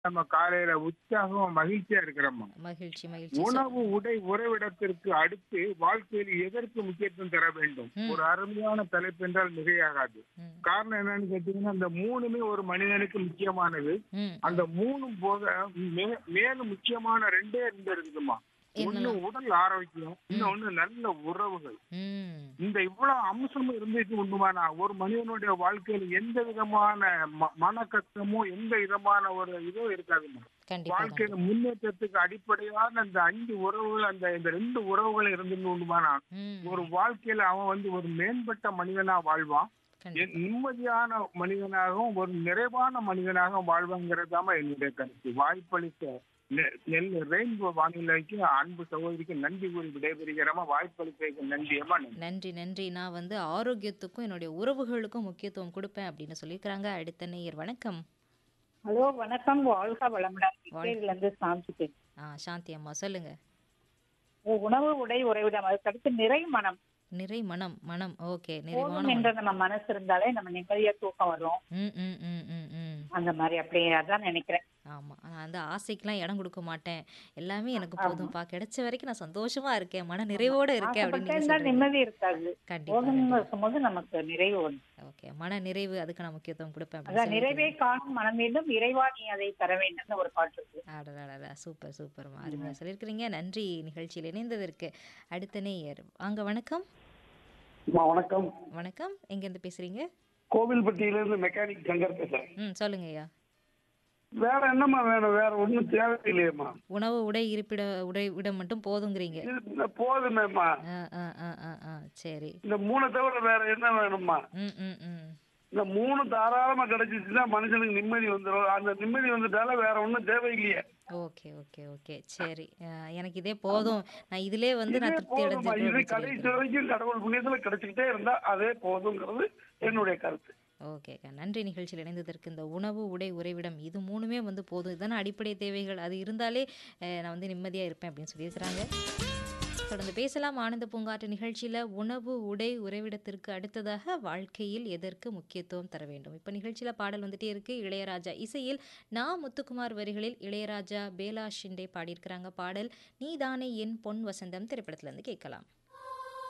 நம்ம காலையில உற்சாகமா மகிழ்ச்சியா இருக்கிறோமா மகிழ்ச்சி மகிழ்ச்சி உணவு உடை உறைவிடத்திற்கு அடுத்து வாழ்க்கையில் எதற்கு முக்கியத்துவம் தர வேண்டும் ம். ஒரு அருமையான தலைப்பு என்றால் மிகையாகாது ம், காரணம் என்னன்னு கேட்டீங்கன்னா அந்த மூணுமே ஒரு மனிதனுக்கு முக்கியமானது ம், அந்த மூணும் போக மே- மேலும் முக்கியமான ரெண்டே ரெண்டு இருக்குதுமா ஒண்ணு என்னலாம்? உடல் ஆரோக்கியம் இன்னொன்னு நல்ல உறவுகள் ம், இந்த இவ்வளவு அம்சமும் இருந்துட்டு உண்டுமானா ஒரு மனிதனுடைய வாழ்க்கையில எந்த விதமான ம- மன கஷ்டமோ எந்த விதமான ஒரு இதோ இருக்காதுமா கண்டிப்பா வாழ்க்கையில முன்னேற்றத்துக்கு அடிப்படையான அந்த அஞ்சு உறவுகள் அந்த இந்த ரெண்டு உறவுகள் இருந்துட்டு உண்டுமானா ம், ஒரு வாழ்க்கையில அவன் வந்து ஒரு மேம்பட்ட மனிதனா வாழ்வான் கண்டிப்பா என் நிம்மதியான மனிதனாகவும் ஒரு நிறைவான மனிதனாகவும் வாழ்வாங்கிறதாம என்னுடைய கருத்து வாய்ப்பளித்த நெ- நெல் ரெயின்போ வானிலைக்கு அன்பு சகோதரிக்கு நன்றி கூறி விடைபெறுகிறமா வாய்ப்பளித்ததுக்கு நன்றியம்மா நன்றி நன்றி நன்றி நான் வந்து ஆரோக்கியத்துக்கும் என்னுடைய உறவுகளுக்கும் முக்கியத்துவம் கொடுப்பேன் அப்படின்னு சொல்லியிருக்கிறாங்க அடுத்த நேயர் வணக்கம் ஹலோ வணக்கம் வாழ்க வளமுடன் கிருஷ்ணகிரில இருந்து சாந்தி பேசுறேன். ஆ சாந்தி அம்மா சொல்லுங்க ஓ, உணவு உடை உறைவிடம் அதுக்கடுத்து நிறை மனம் நிறை மனம் மனம் ஓகே நிறைவான போதும் என்ற நம்ம மனசு இருந்தாலே நம்ம நிம்மதியா தூக்கம் வரும் ம் ம் ம் ம் ம் அந்த மாதிரி அப்படியே அதான் நினைக்கிறேன் ஆமா நான் வந்து ஆசைக்கெல்லாம் இடம் கொடுக்க மாட்டேன் எல்லாமே எனக்கு போதும்பா கிடைச்ச வரைக்கும் நான் சந்தோஷமா இருக்கேன் மன நிறைவோட இருக்கேன் அப்படின்னு ஆசைப்பட்டா நீங்க இருந்தா சொல்றீங்க நிம்மதி இருக்காது கண்டிப்பா போதும்னு இருக்கும்போது நமக்கு நிறைவு வரும் ஓகே மன நிறைவு அதுக்கு நான் முக்கியத்துவம் கொடுப்பேன் அதான் அப்படின்னு நிறைவே காணும் மனம் வேண்டும் இறைவா நீ அதை தர வேண்டும்னு ஒரு பாட்டு இருக்கு அடடடடா சூப்பர் சூப்பர் அருமையாக சொல்லியிருக்கிறீங்க நன்றி நிகழ்ச்சியில் இணைந்ததற்கு அடுத்த நேயர் வாங்க வணக்கம் அம்மா வணக்கம் வணக்கம் எங்கேருந்து பேசுறீங்க கோவில்பட்டியிலிருந்து மெக்கானிக் சங்கர் பேசுறேன் ம் சொல்லுங்க ஐயா வேற என்னம்மா வேணும் வேற ஒண்ணும் தேவையில்லையம்மா உணவு உடை இருப்பிட உடை இடம் மட்டும் போதுங்கிறீங்க இது இந்த போதுமேம்மா ஆ ஆ ஆ ஆ ஆ சரி இந்த மூணை தவிர வேற என்ன வேணும்மா ம் ம் ம் இந்த மூணு தாராளமா கிடைச்சிச்சுன்னா மனுஷனுக்கு நிம்மதி வந்துடும் அந்த நிம்மதி வந்துட்டால வேற ஒண்ணும் தேவையில்லையே ஓகே ஓகே ஓகே சரி ஆ, எனக்கு இதே போதும் நான் இதிலே வந்து நான் இதே திருப்தி போதும்மா இது அடைஞ்சிருக்கேன் கடைசி வரைக்கும் கடவுள் புண்ணியத்துல கிடைச்சிக்கிட்டே இருந்தா அதே போதுங்கிறது என்னுடைய கருத்து ஓகேக்கா நன்றி நிகழ்ச்சியில் இணைந்ததற்கு இந்த உணவு உடை உறைவிடம் இது மூணுமே வந்து போதும் இதுதானே அடிப்படை தேவைகள் அது இருந்தாலே அஹ், நான் வந்து நிம்மதியாக இருப்பேன் அப்படின்னு சொல்லியிருக்கிறாங்க தொடர்ந்து பேசலாம் ஆனந்த பூங்காற்று நிகழ்ச்சியில் உணவு உடை உறைவிடத்திற்கு அடுத்ததாக வாழ்க்கையில் எதற்கு முக்கியத்துவம் தர வேண்டும் இப்போ நிகழ்ச்சியில் பாடல் வந்துட்டே இருக்கு இளையராஜா இசையில் நா முத்துக்குமார் வரிகளில் இளையராஜா பேலா ஷிண்டே பாடியிருக்கிறாங்க பாடல் நீதானே என் பொன் வசந்தம் திரைப்படத்திலேருந்து கேட்கலாம்